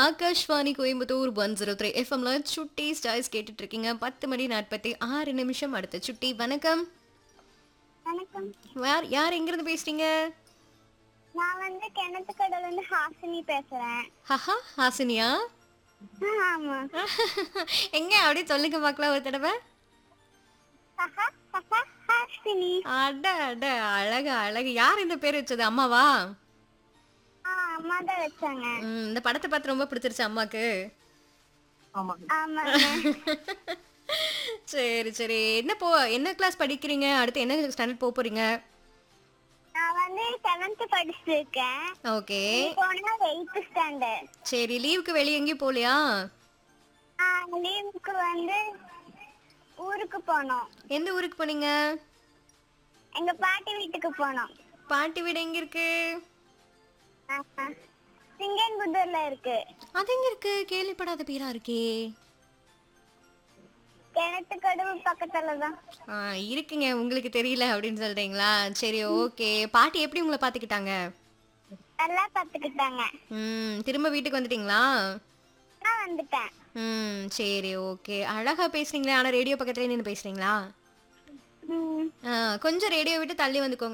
Akashvani Coimbatore one zero three எஃப்எம்ல சுட்டி ஸ்டாய்ஸ் கேட்டுட்டு இருக்கீங்க பத்து மணி நாற்பத்தி ஆறு நிமிஷம் அடுத்த சுட்டி வணக்கம் வணக்கம் யார் யார் எங்கிருந்து பேசுறீங்க நான் வந்து கிணத்துக்கடல இருந்து ஹாசினி பேசுறேன் ஹஹா ஹாசினியா ஆமா எங்க அப்படியே சொல்லுங்க பார்க்கலாம் ஒரு தடவை ஹஹா, ஹஹா, ஹாசினி அட அட அழகு அழகு யார் இந்த பேர் வச்சது அம்மாவா ஆ, அம்மா தான் வச்சாங்க ம், இந்த படத்தை பார்த்து ரொம்ப பிடிச்சிருச்சு அம்மாக்கு ஆமாங்க சரி சரி என்ன போ என்ன கிளாஸ் படிக்கிறீங்க அடுத்து என்ன ஸ்டாண்டர்ட் போக போறீங்க நான் வந்து செவன்த் படிச்சுட்டு இருக்கேன் ஓகே போனா எயித்து ஸ்டாண்டர்ட் சரி லீவுக்கு வெளியே எங்கேயும் போகலையா லீவுக்கு வந்து ஊருக்கு போனோம் எந்த ஊருக்கு போனீங்க எங்க பாட்டி வீட்டுக்கு போனோம் பாட்டி வீடு எங்க இருக்கு ஆஹா. சிங்கன்புதூர்ல இருக்கு அது எங்க இருக்கு கேள்விப்படாத பேரா இருக்கே கிணத்துக்கடவு பக்கத்துல தான் ஆ, இருக்குங்க உங்களுக்கு தெரியல அப்படின்னு சொல்றீங்களா சரி ஓகே பாட்டி எப்படி உங்களை பாத்துக்கிட்டாங்க நல்லா பாத்துக்கிட்டாங்க ம் திரும்ப வீட்டுக்கு வந்துட்டீங்களா நான் வந்துட்டேன் ம் சரி ஓகே அழகா பேசுறீங்களே ஆனா ரேடியோ பக்கத்துல நின்று பேசுறீங்களா ம் ஆ, கொஞ்சம் ரேடியோ விட்டு தள்ளி வந்துக்கோங்க